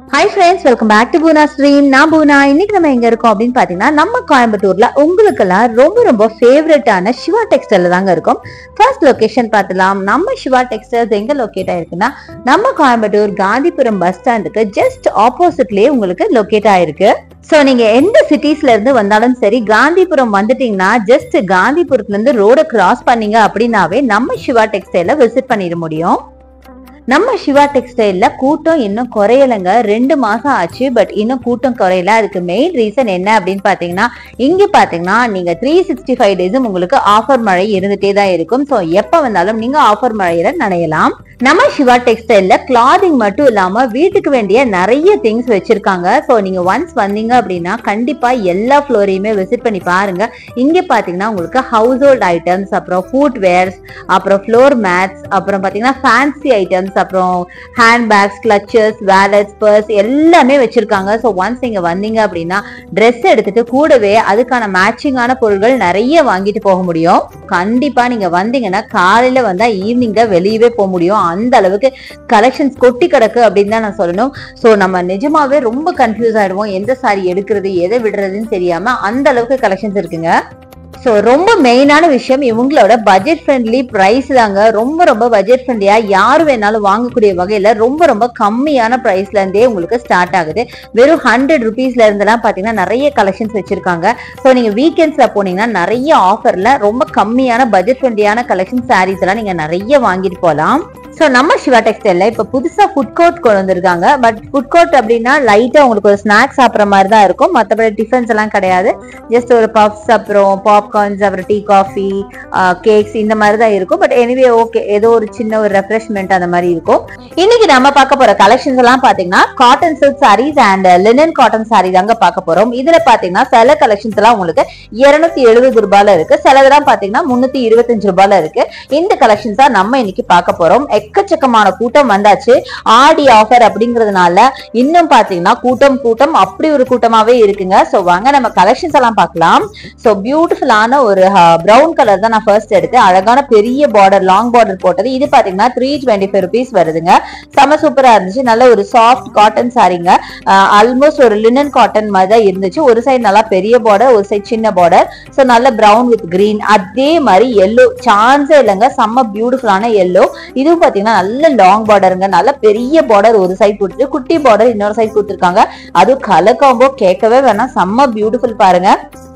hi friends welcome back to Poona stream நான் பூனா இன்னைக்கு நம்ம எங்க இருக்கோம் அப்படின்னு பாத்தீங்கன்னா நம்ம கோயம்புத்தூர்ல உங்களுக்கெல்லாம் ரொம்ப ரொம்ப ஃபேவரட்டான சிவா டெக்ஸ்டைல தாங்க இருக்கும் ஃபர்ஸ்ட் லொகேஷன் பார்த்துலாம் நம்ம சிவா டெக்ஸ்டைல்ஸ் எங்க லொக்கேட் ஆயிருக்குன்னா நம்ம கோயம்புத்தூர் காந்திபுரம் பஸ் ஸ்டாண்டுக்கு ஜஸ்ட் ஆப்போசிட்லயே உங்களுக்கு லொக்கேட் ஆயிருக்கு சோ நீங்க எந்த சிட்டிஸ்ல இருந்து வந்தாலும் சரி காந்திபுரம் வந்துட்டீங்கன்னா ஜஸ்ட் காந்திபுரத்துல இருந்து ரோட கிராஸ் பண்ணீங்க அப்படின்னாவே நம்ம சிவா டெக்ஸ்டைல விசிட் பண்ணிட முடியும் நம்ம சிவா டெக்ஸ்டைல்ல கூட்டம் இன்னும் குறையலைங்க ரெண்டு மாசம் ஆச்சு பட் இன்னும் கூட்டம் குறையல அதுக்கு மெயின் ரீசன் என்ன அப்படின்னு பாத்தீங்கன்னா இங்க பாத்தீங்கன்னா நீங்க த்ரீ சிக்ஸ்டி ஃபைவ் டேஸும் உங்களுக்கு ஆஃபர் மழை இருந்துட்டே தான் இருக்கும் ஸோ எப்ப வந்தாலும் நீங்க ஆஃபர் மழையில நனையலாம் நம்ம சிவா டெக்ஸ்டைல்ல கிளாதிங் மட்டும் இல்லாம வீட்டுக்கு வேண்டிய நிறைய திங்ஸ் வச்சிருக்காங்க ஸோ நீங்க ஒன்ஸ் வந்தீங்க அப்படின்னா கண்டிப்பா எல்லா ஃப்ளோரையுமே விசிட் பண்ணி பாருங்க இங்க பாத்தீங்கன்னா உங்களுக்கு ஹவுஸ் ஹோல்ட் ஐட்டம்ஸ் அப்புறம் ஃபுட் வேர்ஸ் அப்புறம் ஃப்ளோர் மேட்ஸ் அப்புறம் பாத்தீங்கன்னா ஃபேன்சி ஐட்டம்ஸ் அப்புறம் handbags clutches wallets purse எல்லாமே வச்சிருக்காங்க ஸோ ஒன்ஸ் நீங்க வந்தீங்க அப்படின்னா ட்ரெஸ் எடுத்துட்டு கூடவே அதுக்கான மேட்சிங்கான பொருட்கள் நிறைய வாங்கிட்டு போக முடியும் கண்டிப்பா நீங்க வந்தீங்கன்னா காலையில வந்தா ஈவினிங் தான் வெளியவே போக முடியும் அந்த அளவுக்கு கலெக்ஷன்ஸ் கொட்டி கிடக்கு அப்படின்னு தான் நான் சொல்லணும் ஸோ நம்ம நிஜமாவே ரொம்ப கன்ஃபியூஸ் ஆயிடுவோம் எந்த சாரி எடுக்கிறது எதை விடுறதுன்னு தெரியாம அந்த அளவுக்கு கலெக்ஷன்ஸ் இருக்குங்க ஸோ ரொம்ப மெயினான விஷயம் இவங்களோட பட்ஜெட் ஃப்ரெண்ட்லி ப்ரைஸ் தாங்க ரொம்ப ரொம்ப பட்ஜெட் ஃப்ரெண்ட்லியா யார் வேணாலும் வாங்கக்கூடிய வகையில ரொம்ப ரொம்ப கம்மியான ப்ரைஸ்ல இருந்தே உங்களுக்கு ஸ்டார்ட் ஆகுது வெறும் ஹண்ட்ரட் ருபீஸ்ல இருந்தெல்லாம் பாத்தீங்கன்னா நிறைய கலெக்ஷன்ஸ் வச்சிருக்காங்க ஸோ நீங்க வீக்கெண்ட்ஸ்ல போனீங்கன்னா நிறைய ஆஃபர்ல ரொம்ப கம்மியான பட்ஜெட் ஃப்ரெண்ட்லியான கலெக்ஷன் சாரீஸ் எல்லாம் நீங்க நிறைய வாங்கிட்டு போகலாம் ஸோ நம்ம சிவா டெக்ஸ்டைல்ல இப்போ புதுசா ஃபுட் கோர்ட் கொண்டு வந்திருக்காங்க பட் ஃபுட் கோர்ட் அப்படின்னா லைட்டா உங்களுக்கு ஒரு ஸ்நாக்ஸ் சாப்பிட்ற மாதிரி தான் இருக்கும் மற்றபடி டிஃபன்ஸ் எல்லாம் கிடையாது ஜஸ்ட் ஒரு பஃப்ஸ் அப்புறம் பாப்கார்ன்ஸ் அப்புறம் டீ காஃபி கேக்ஸ் இந்த மாதிரி தான் இருக்கும் பட் எனிவே ஓகே ஏதோ ஒரு சின்ன ஒரு ரெஃப்ரெஷ்மெண்ட் அந்த மாதிரி இருக்கும் இன்னைக்கு நம்ம பார்க்க போற கலெக்ஷன்ஸ் எல்லாம் பாத்தீங்கன்னா cotton silk saris and linen cotton sari தாங்க பார்க்க போறோம் இதுல பாத்தீங்கன்னா சில கலெக்ஷன்ஸ் எல்லாம் உங்களுக்கு இருநூத்தி எழுபது ரூபாயில இருக்கு சிலதெல்லாம் பாத்தீங்கன்னா முன்னூத்தி இருபத்தஞ்சு ரூபாயில இருக்கு இந்த கலெக்ஷன்ஸ் தான் நம்ம இன்னைக்கு பார்க்க போறோம் எக்கச்சக்கமான கூட்டம் வந்தாச்சு ஆடி ஆஃபர் அப்படிங்கறதுனால இன்னும் பாத்தீங்கன்னா கூட்டம் கூட்டம் அப்படி ஒரு கூட்டமாவே இருக்குங்க சோ வாங்க நம்ம கலெக்ஷன்ஸ் எல்லாம் பார்க்கலாம் சோ பியூட்டிஃபுல்லான ஒரு பிரவுன் கலர் தான் நான் ஃபர்ஸ்ட் எடுத்து அழகான பெரிய பார்டர் லாங் பார்டர் போட்டது இது பாத்தீங்கன்னா த்ரீ டுவெண்ட்டி ஃபைவ் ருபீஸ் வருதுங்க செம சூப்பரா இருந்துச்சு நல்ல ஒரு சாஃப்ட் காட்டன் சாரீங்க ஆல்மோஸ்ட் ஒரு லினன் காட்டன் மாதிரி தான் இருந்துச்சு ஒரு சைடு நல்லா பெரிய பார்டர் ஒரு சைடு சின்ன பார்டர் ஸோ நல்ல பிரவுன் வித் கிரீன் அதே மாதிரி எல்லோ சான்ஸே இல்லைங்க செம்ம பியூட்டிஃபுல்லான எல்லோ இதுவும் பாத்தீங்கன்னா நல்ல லாங் பார்டருங்க நல்ல பெரிய பார்டர் ஒரு சைடு கொடுத்துட்டு குட்டி பார்டர் இன்னொரு சைடு கொடுத்துருக்காங்க அதுவும் கலர் காம்போ கேட்கவே வேணாம் செம்ம பியூட்டிஃபுல் பாருங்க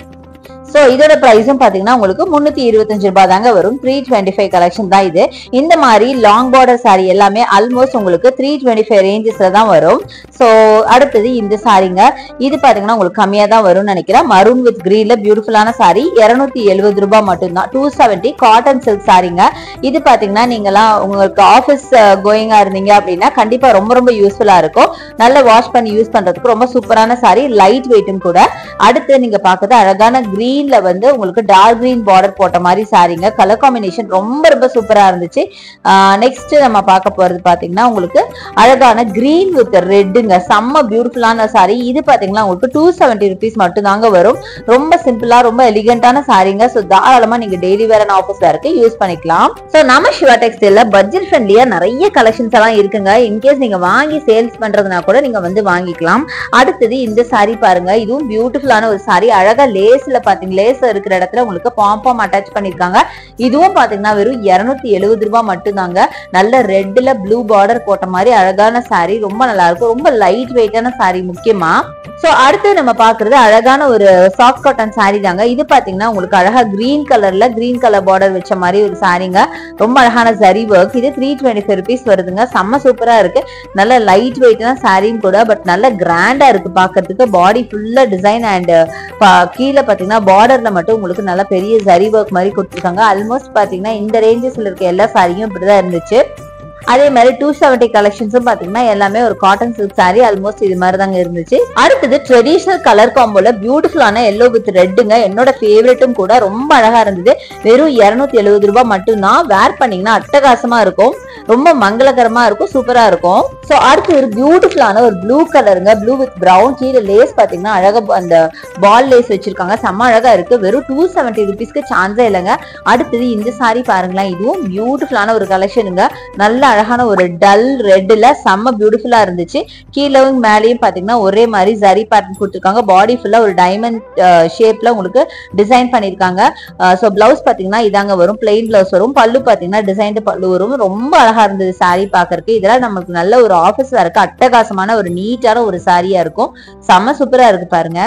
சோ இதோட பிரைஸும் பாத்தீங்கன்னா உங்களுக்கு முன்னூத்தி இருபத்தஞ்சு ரூபாய் தாங்க வரும் த்ரீ டுவெண்ட்டி ஃபைவ் கலெக்ஷன் தான் இது இந்த மாதிரி லாங் பார்டர் சாரி எல்லாமே ஆல்மோஸ்ட் உங்களுக்கு த்ரீ டுவெண்ட்டி ஃபைவ் ரேஞ்சஸ்ல தான் வரும் சோ அடுத்தது இந்த சாரிங்க இது பாத்தீங்கன்னா உங்களுக்கு கம்மியா தான் வரும்னு நினைக்கிறேன் மரூன் வித் கிரீன்ல பியூட்டிஃபுல்லான சாரி இருநூத்தி எழுபது ரூபாய் மட்டும்தான் டூ செவன்டி காட்டன் சில்க் சாரிங்க இது பாத்தீங்கன்னா நீங்களாம் உங்களுக்கு ஆஃபீஸ் கோயிங்கா இருந்தீங்க அப்படின்னா கண்டிப்பா ரொம்ப ரொம்ப யூஸ்ஃபுல்லா இருக்கும் நல்லா வாஷ் பண்ணி யூஸ் பண்றதுக்கு ரொம்ப சூப்பரான சாரி லைட் வெயிட்டும் கூட அடுத்து நீங்க பாக்குறது அழகான கிரீன்ல வந்து உங்களுக்கு டார்க் கிரீன் பார்டர் போட்ட மாதிரி சாரிங்க கலர் காம்பினேஷன் ரொம்ப ரொம்ப சூப்பரா இருந்துச்சு நெக்ஸ்ட் நம்ம பார்க்க போறது பாத்தீங்கன்னா உங்களுக்கு அழகான கிரீன் வித் ரெட்டுங்க செம்ம பியூட்டிஃபுல்லான சாரி இது பாத்தீங்கன்னா உங்களுக்கு டூ செவன்டி ருபீஸ் மட்டும் தாங்க வரும் ரொம்ப சிம்பிளா ரொம்ப எலிகண்டான சாரிங்க ஸோ தாராளமா நீங்க டெய்லி வேர் அண்ட் ஆஃபீஸ் வேருக்கு யூஸ் பண்ணிக்கலாம் ஸோ நம்ம சிவா டெக்ஸ்டைல்ல பட்ஜெட் ஃப்ரெண்ட்லியா நிறைய கலெக்ஷன்ஸ் எல்லாம் இருக்குங்க இன்கேஸ் நீங்க வாங்கி சேல்ஸ் பண்றதுனா கூட நீங்க வந்து வாங்கிக்கலாம் அடுத்தது இந்த சாரி பாருங்க இதுவும் பியூட்டிஃபுல்லான ஒரு சாரி அழகா லேஸ்ல பாத்தீங்க லேஸ் இருக்கிற இடத்துல உங்களுக்கு பாம்பாம் அட்டாச் பண்ணிருக்காங்க இதுவும் பாத்தீங்கன்னா வெறும் இருநூத்தி எழுபது ரூபாய் மட்டும்தாங்க நல்ல ரெட்ல ப்ளூ பார்டர் போட்ட மாதிரி அழகான சாரி ரொம்ப நல்லா இருக்கும் ரொம்ப லைட் வெயிட்டான சாரி முக்கியமா சோ அடுத்து நம்ம பாக்குறது அழகான ஒரு சாஃப்ட் காட்டன் சாரி தாங்க இது பாத்தீங்கன்னா உங்களுக்கு அழகா கிரீன் கலர்ல கிரீன் கலர் பார்டர் வச்ச மாதிரி ஒரு சாரிங்க ரொம்ப அழகான ஜரி ஒர்க் இது த்ரீ டுவெண்ட்டி ஃபைவ் ருபீஸ் வருதுங்க செம்ம சூப்பரா இருக்கு நல்ல லைட் வெயிட்டான சாரியும் கூட பட் நல்ல கிராண்டா இருக்கு பாக்குறதுக்கு பாடி ஃபுல்லா டிசைன் அண்ட் கீழே பாத்தீங்கன்னா பார்டர்ல மட்டும் உங்களுக்கு நல்ல பெரிய ஜரி ஒர்க் மாதிரி கொடுத்துருக்காங்க ஆல்மோஸ்ட் பாத்தீங்கன்னா இந்த ரேஞ்சஸ்ல இருக்க எல்லா சாரியும் இப்படிதான் இருந்துச்சு அதே மாதிரி டூ செவன்டி கலெக்ஷன்ஸும் பாத்தீங்கன்னா எல்லாமே ஒரு காட்டன் சில்க் சாரி ஆல்மோஸ்ட் இது மாதிரி தாங்க இருந்துச்சு அடுத்தது ட்ரெடிஷனல் கலர் காம்போல பியூட்டிஃபுல்லான எல்லோ வித் ரெட்டுங்க என்னோட ஃபேவரட்டும் கூட ரொம்ப அழகா இருந்தது வெறும் இருநூத்தி எழுபது ரூபாய் மட்டும்தான் வேர் பண்ணீங்கன்னா அட்டகாசமா இருக்கும் ரொம்ப மங்களகரமா இருக்கும் சூப்பரா இருக்கும் சோ அடுத்து ஒரு பியூட்டிஃபுல்லான ஒரு ப்ளூ கலருங்க ப்ளூ வித் பிரவுன் கீழே லேஸ் பாத்தீங்கன்னா அழகா அந்த பால் லேஸ் வச்சிருக்காங்க செம்ம அழகா இருக்கு வெறும் டூ செவன்டி ருபீஸ்க்கு சான்ஸே இல்லைங்க அடுத்தது இந்த சாரி பாருங்களேன் இதுவும் பியூட்டிஃபுல்லான ஒரு கலெக்ஷனுங்க நல்ல அழகான ஒரு டல் ரெட்ல செம்ம பியூட்டிஃபுல்லா இருந்துச்சு கீழவும் மேலேயும் பாத்தீங்கன்னா ஒரே மாதிரி ஜரி பேட்டர்ன் கொடுத்துருக்காங்க பாடி ஃபுல்லா ஒரு டைமண்ட் ஷேப்ல உங்களுக்கு டிசைன் பண்ணிருக்காங்க ஸோ பிளவுஸ் பாத்தீங்கன்னா இதாங்க வரும் பிளெயின் பிளவுஸ் வரும் பல்லு பாத்தீங்கன்னா டிசைன்டு பல்லு வரும் ரொம்ப அழகா இருந்தது saree பாக்கறதுக்கு இதெல்லாம் நமக்கு நல்ல ஒரு ஆஃபீஸ் வேறக்கு அட்டகாசமான ஒரு நீட்டான ஒரு சாரியா இருக்கும் செம்ம சூப்பரா இருக்கு பாருங்க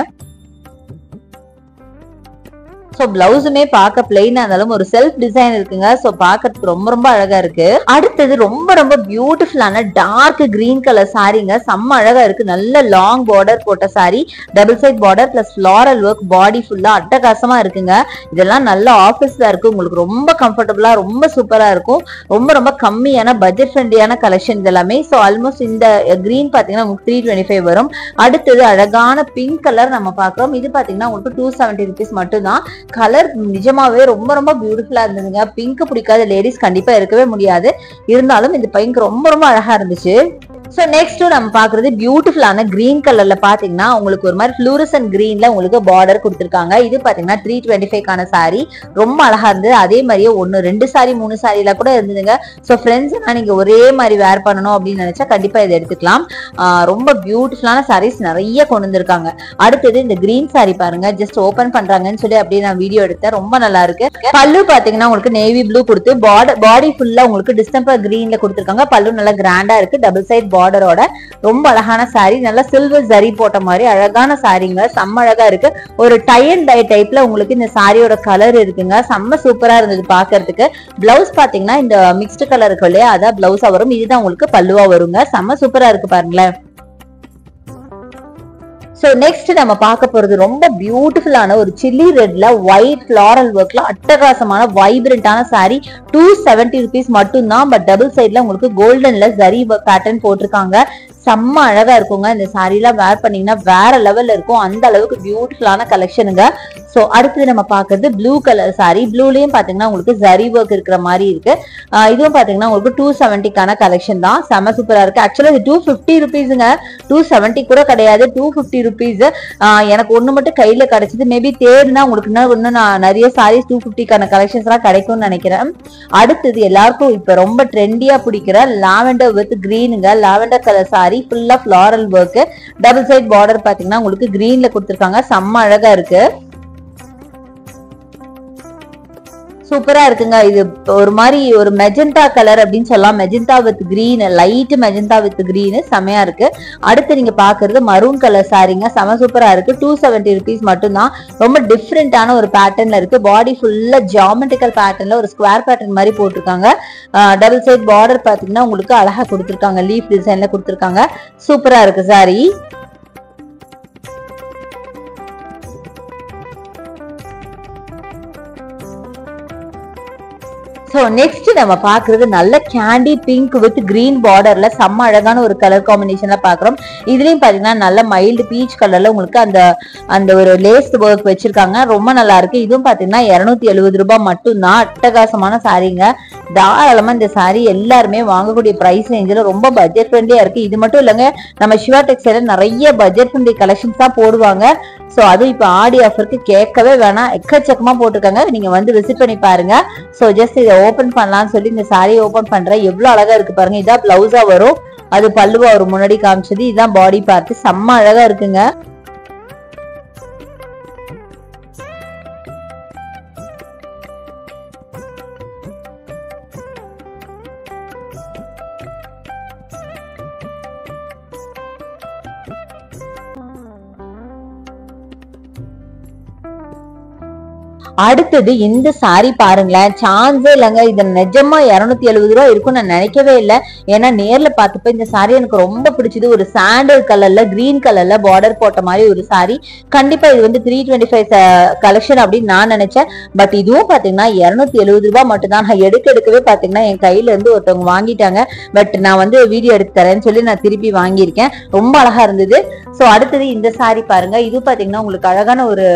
ஸோ பிளவுஸுமே பார்க்க பிளெயினா இருந்தாலும் ஒரு செல்ஃப் டிசைன் இருக்குங்க ஸோ பார்க்கறதுக்கு ரொம்ப ரொம்ப அழகா இருக்கு அடுத்தது ரொம்ப ரொம்ப பியூட்டிஃபுல்லான டார்க் கிரீன் கலர் சாரீங்க செம்ம அழகா இருக்கு நல்ல லாங் பார்டர் போட்ட sari double side border plus floral work body ஃபுல்லா அட்டகாசமா இருக்குங்க இதெல்லாம் நல்ல ஆஃபீஸ்ல இருக்கு உங்களுக்கு ரொம்ப கம்ஃபர்டபுளா ரொம்ப சூப்பரா இருக்கும் ரொம்ப ரொம்ப கம்மியான பட்ஜெட் ஃப்ரெண்ட்லியான கலெக்ஷன் இதெல்லாமே ஸோ ஆல்மோஸ்ட் இந்த கிரீன் பாத்தீங்கன்னா உங்களுக்கு த்ரீ டுவெண்ட்டி ஃபைவ் வரும் அடுத்தது அழகான பிங்க் கலர் நம்ம பார்க்குறோம் இது பாத்தீங்கன்னா உங்களுக்கு டூ செவன்ட்டி ருபீஸ் மட்டும்தான் கலர் நிஜமாவே ரொம்ப ரொம்ப பியூட்டிஃபுல்லா இருந்ததுங்க பிங்க் பிடிக்காத லேடிஸ் கண்டிப்பா இருக்கவே முடியாது இருந்தாலும் இந்த பிங்க் ரொம்ப ரொம்ப அழகா இருந்துச்சு ஸோ நெக்ஸ்ட் நம்ம பாக்குறது பியூட்டிஃபுல்லான கிரீன் கலர்ல பாத்தீங்கன்னா உங்களுக்கு ஒரு மாதிரி ஃப்ளூரசன் கிரீன்ல உங்களுக்கு பார்டர் கொடுத்துருக்காங்க இது பாத்தீங்கன்னா த்ரீ டுவெண்ட்டி ஃபைவ் கான சாரி ரொம்ப அழகா இருந்தது அதே மாதிரியே ஒன்னு ரெண்டு சாரி மூணு சாரில கூட இருந்ததுங்க ஸோ ஃப்ரெண்ட்ஸ் நீங்க ஒரே மாதிரி வேர் பண்ணணும் அப்படின்னு நினைச்சா கண்டிப்பா இதை எடுத்துக்கலாம் ஆஹ் ரொம்ப பியூட்டிஃபுல்லான சாரீஸ் நிறைய கொண்டு வந்திருக்காங்க அடுத்தது இந்த கிரீன் சாரி பாருங்க ஜஸ்ட் ஓபன் பண்றாங்கன்னு சொல்லி அப்படியே நான் வீடியோ எடுத்தேன் ரொம்ப நல்லா இருக்கு பல்லு பாத்தீங்கன்னா உங்களுக்கு நேவி ப்ளூ கொடுத்து பாடி ஃபுல்லா உங்களுக்கு டிஸ்டம்பர் கிரீன்ல கொடுத்துருக்காங்க பல்லு நல்லா கிராண்டா இருக்கு டபுள் சைட் பார்டரோட ரொம்ப அழகான சாரி நல்லா சில்வர் ஜரி போட்ட மாதிரி அழகான சாரிங்க செம்ம அழகா இருக்கு ஒரு டை அண்ட் டை டைப்ல உங்களுக்கு இந்த சாரியோட கலர் இருக்குங்க செம்ம சூப்பரா இருந்தது பாக்குறதுக்கு பிளவுஸ் பாத்தீங்கன்னா இந்த மிக்ஸ்டு கலர் இருக்கு இல்லையா அதான் பிளவுஸா வரும் இதுதான் உங்களுக்கு பல்லுவா வருங்க செம்ம சூப்பரா இருக்கு பாருங்களேன் ஸோ நெக்ஸ்ட் நம்ம பார்க்க போறது ரொம்ப பியூட்டிஃபுல்லான ஒரு சில்லி ரெட்ல ஒயிட் ஃபிளாரல் ஒர்க்ல அட்டகாசமான வைப்ரண்டான saree டூ செவன்டி ருபீஸ் மட்டும்தான் பட் டபுள் சைட்ல உங்களுக்கு கோல்டன்ல ஜரி பேட்டர்ன் போட்டிருக்காங்க செம்ம அழகா இருக்குங்க இந்த சாரீலாம் வேர் பண்ணீங்கன்னா வேற லெவல்ல இருக்கும் அந்த அளவுக்கு பியூட்டிஃபுல்லான கலெக்ஷனுங்க ஸோ அடுத்தது நம்ம பார்க்கறது ப்ளூ கலர் saree ப்ளூலயும் பாத்தீங்கன்னா உங்களுக்கு ஜரி ஒர்க் இருக்கிற மாதிரி இருக்கு ஆஹ் இதுவும் பாத்தீங்கன்னா உங்களுக்கு டூ செவன்ட்டிக்கான கலெக்ஷன் தான் செம்ம சூப்பரா இருக்கு ஆக்சுவலா இது டூ ஃபிஃப்டி ருபீஸுங்க டூ செவன்ட்டி கூட கிடையாது டூ ஃபிஃப்டி ருபீஸ் எனக்கு ஒண்ணு மட்டும் கையில கிடைச்சது மேபி தேடுனா உங்களுக்கு இன்னும் இன்னும் நான் நிறைய சாரீஸ் டூ ஃபிஃப்டிக்கான கலெக்ஷன்ஸ் எல்லாம் கிடைக்கும்னு நினைக்கிறேன் அடுத்தது எல்லாருக்கும் இப்ப ரொம்ப ட்ரெண்டியா பிடிக்கிற லாவெண்டர் வித் கிரீனுங்க லாவெண்டர் கலர் சாரி ஃபுல்லா floral work double side border பாத்தீங்கன்னா உங்களுக்கு கிரீன்ல கொடுத்துருக்காங்க செம்ம அழகா இருக்கு சூப்பரா இருக்குங்க இது ஒரு மாதிரி ஒரு மெஜந்தா கலர் அப்படின்னு சொல்லலாம் magenta with green light magenta with green செமையா இருக்கு அடுத்து நீங்க பாக்குறது மரூன் கலர் சாரீங்க செம சூப்பரா இருக்கு டூ செவன்டி ருபீஸ் மட்டும்தான் ரொம்ப டிஃப்ரெண்டான ஒரு பேட்டர்ன்ல இருக்கு பாடி ஃபுல்லா ஜாமெட்ரிக்கல் பேட்டர்ன்ல ஒரு ஸ்கொயர் பேட்டர்ன் மாதிரி போட்டிருக்காங்க டபுள் சைட் பார்டர் பாத்தீங்கன்னா உங்களுக்கு அழகா கொடுத்துருக்காங்க லீஃப் டிசைன்ல கொடுத்துருக்காங்க சூப்பரா இருக்கு சாரி ஸோ நெக்ஸ்ட் நம்ம பாக்குறது நல்ல கேண்டி பிங்க் வித் கிரீன் பார்டர்ல செம்ம அழகான ஒரு கலர் காம்பினேஷன்ல பாக்குறோம் இதுலயும் பாத்தீங்கன்னா நல்ல மைல்டு பீச் கலர்ல உங்களுக்கு அந்த அந்த ஒரு லேஸ் ஒர்க் வச்சிருக்காங்க ரொம்ப நல்லா இருக்கு இதுவும் பாத்தீங்கன்னா இருநூத்தி எழுபது ரூபாய் மட்டும்தான் அட்டகாசமான சாரீங்க தாராளமா இந்த சாரி எல்லாருமே வாங்கக்கூடிய பிரைஸ் ரேஞ்சில் ரொம்ப பட்ஜெட் ஃப்ரெண்ட்லியா இருக்கு இது மட்டும் இல்லைங்க நம்ம சிவா டெக்ஸ்டைல நிறைய பட்ஜெட் ஃப்ரெண்ட்லி கலெக்ஷன்ஸ் தான் போடுவாங்க ஸோ அதுவும் இப்போ ஆடி ஆஃபருக்கு கேட்கவே வேணாம் எக்கச்சக்கமா போட்டிருக்காங்க நீங்க வந்து விசிட் பண்ணி பாருங்க ஸோ ஜஸ்ட் இதை ஓபன் பண்ணலாம்னு சொல்லி இந்த சாரியை ஓபன் பண்றேன் எவ்வளவு அழகா இருக்கு பாருங்க இதான் பிளவுஸா வரும் அது பல்லுவா வரும் முன்னாடி காமிச்சது இதுதான் பாடி பார்ட் செம்ம அழகா இருக்குங்க அடுத்தது இந்த சாரி பாருங்களேன் சான்ஸே இல்லைங்க இது நிஜமா இருநூத்தி எழுபது ரூபா இருக்கும்னு நான் நினைக்கவே இல்லை ஏன்னா நேர்ல பார்த்தப்ப இந்த சாரி எனக்கு ரொம்ப பிடிச்சது ஒரு சாண்டல் கலர்ல கிரீன் கலர்ல பார்டர் போட்ட மாதிரி ஒரு சாரி கண்டிப்பா இது வந்து த்ரீ டுவெண்ட்டி ஃபைவ் கலெக்ஷன் அப்படின்னு நான் நினைச்சேன் பட் இதுவும் பாத்தீங்கன்னா இருநூத்தி எழுபது ரூபாய் மட்டும் தான் நான் எடுக்க எடுக்கவே பாத்தீங்கன்னா என் கையில இருந்து ஒருத்தவங்க வாங்கிட்டாங்க பட் நான் வந்து வீடியோ எடுத்து தரேன்னு சொல்லி நான் திருப்பி வாங்கியிருக்கேன் ரொம்ப அழகா இருந்தது சோ அடுத்தது இந்த சாரி பாருங்க இது பாத்தீங்கன்னா உங்களுக்கு அழகான ஒரு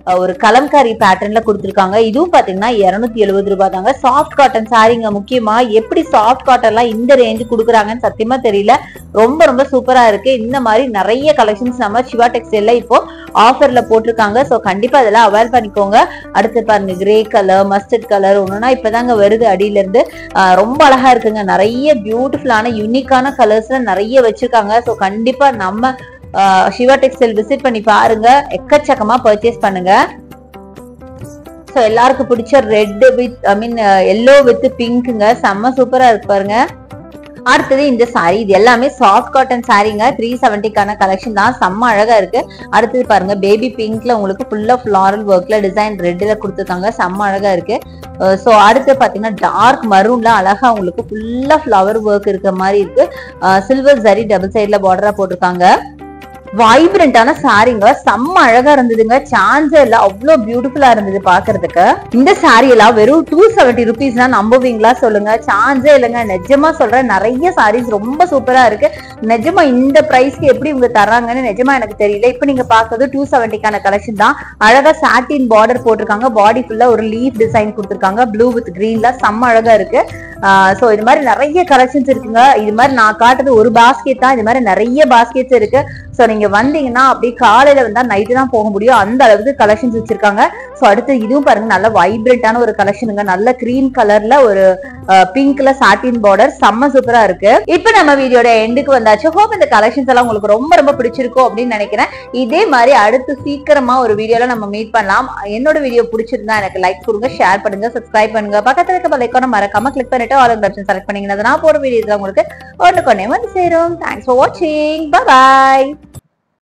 அஹ், ஒரு கலம்காரி பேட்டர்ன்ல கொடுத்துருக்காங்க இதுவும் பாத்தீங்கன்னா இருநூத்தி எழுபது ரூபாய் தாங்க சாஃப்ட் காட்டன் சாரீங்க முக்கியமா எப்படி சாஃப்ட் காட்டன்லாம் இந்த ரேஞ்சு கொடுக்குறாங்கன்னு சத்தியமா தெரியல ரொம்ப ரொம்ப சூப்பரா இருக்கு இந்த மாதிரி நிறைய கலெக்ஷன்ஸ் நம்ம சிவா டெக்ஸ்டைல்ல இப்போ ஆஃபர்ல போட்டிருக்காங்க ஸோ கண்டிப்பா அதெல்லாம் அவேர் பண்ணிக்கோங்க அடுத்து பாருங்க கிரே கலர் மஸ்டர்ட் கலர் ஒண்ணுனா இப்பதாங்க வருது அடியில இருந்து ஆஹ் ரொம்ப அழகா இருக்குங்க நிறைய பியூட்டிஃபுல்லான யூனிக்கான கலர்ஸ்ல நிறைய வச்சிருக்காங்க ஸோ கண்டிப்பா நம்ம ஆஹ் சிவா டெக்ஸ்டைல் விசிட் பண்ணி பாருங்க எக்கச்சக்கமா பர்ச்சேஸ் பண்ணுங்க ஸோ எல்லாருக்கும் பிடிச்ச red with I mean yellow with பிங்க்குங்க செம்ம சூப்பரா இருக்கு பாருங்க அடுத்தது இந்த saree இது எல்லாமே சாஃப்ட் காட்டன் சாரீங்க த்ரீ செவன்ட்டிக்கான கலெக்ஷன் தான் செம்ம அழகா இருக்கு அடுத்தது பாருங்க பேபி பிங்க்ல உங்களுக்கு ஃபுல்லா ஃபிளாரல் ஒர்க்ல டிசைன் ரெட்ல கொடுத்துருக்காங்க செம்ம அழகா இருக்கு ஸோ அடுத்து பாத்தீங்கன்னா டார்க் மரூன்ல அழகா உங்களுக்கு ஃபுல்லா ஃப்ளவர் ஒர்க் இருக்கிற மாதிரி இருக்கு சில்வர் ஜரி டபுள் சைட்ல பார்டரா போட்டிருக்காங்க வைப்ரண்டான சாரீங்க செம்ம அழகா இருந்ததுங்க சான்ஸே இல்ல அவ்வளவு பியூட்டிஃபுல்லா இருந்தது பாக்குறதுக்கு இந்த சாரி எல்லாம் வெறும் டூ செவன்டி ருபீஸ்னா நம்புவீங்களா சொல்லுங்க சான்ஸே இல்லைங்க நிஜமா சொல்றேன் நிறைய சாரீஸ் ரொம்ப சூப்பரா இருக்கு நிஜமா இந்த பிரைஸ்க்கு எப்படி இவங்க தர்றாங்கன்னு நிஜமா எனக்கு தெரியல இப்போ நீங்க பாக்குறது டூ செவன்ட்டிக்கான கலெக்ஷன் தான் அழகா சாட்டின் பார்டர் போட்டிருக்காங்க பாடி ஃபுல்லா ஒரு லீஃப் டிசைன் கொடுத்துருக்காங்க ப்ளூ வித் கிரீன்ல செம்ம அழகா இருக்கு ஸோ இது மாதிரி நிறைய கலெக்ஷன்ஸ் இருக்குங்க இது மாதிரி நான் காட்டுறது ஒரு பாஸ்கெட் தான் இது மாதிரி நிறைய பாஸ்கெட்ஸ் இருக்கு ஸோ நீங்க வந்தீங்கன்னா அப்படியே காலையில வந்தா நைட்டு தான் போக முடியும் அந்த அளவுக்கு கலெக்ஷன்ஸ் வச்சிருக்காங்க ஸோ அடுத்து இதுவும் பாருங்க நல்ல வைப்ரண்டான ஒரு கலெக்ஷனுங்க நல்ல கிரீம் கலர்ல ஒரு பிங்க்ல சாட்டின் பார்டர் செம்ம சூப்பரா இருக்கு இப்போ நம்ம வீடியோட எண்டுக்கு வந்தாச்சு ஹோப் இந்த கலெக்ஷன்ஸ் எல்லாம் உங்களுக்கு ரொம்ப ரொம்ப பிடிச்சிருக்கும் அப்படின்னு நினைக்கிறேன் இதே மாதிரி அடுத்து சீக்கிரமா ஒரு வீடியோல நம்ம மீட் பண்ணலாம் என்னோட வீடியோ பிடிச்சிருந்தா எனக்கு லைக் கொடுங்க ஷேர் பண்ணுங்க சப்ஸ்கிரைப் பண்ணுங்க பக்கத்துல இருக்க பலைக்கான மறக்காம கிளிக் பண்ணிட்டு ஆல் ஆப்ஷன் செலக்ட் பண்ணீங்கன்னா நான் போற வீடியோஸ் உங்களுக்கு ஒன்று கொண்டே வந்து சேரும் தேங்க்ஸ் ஃபார் வாட்சிங் பாய்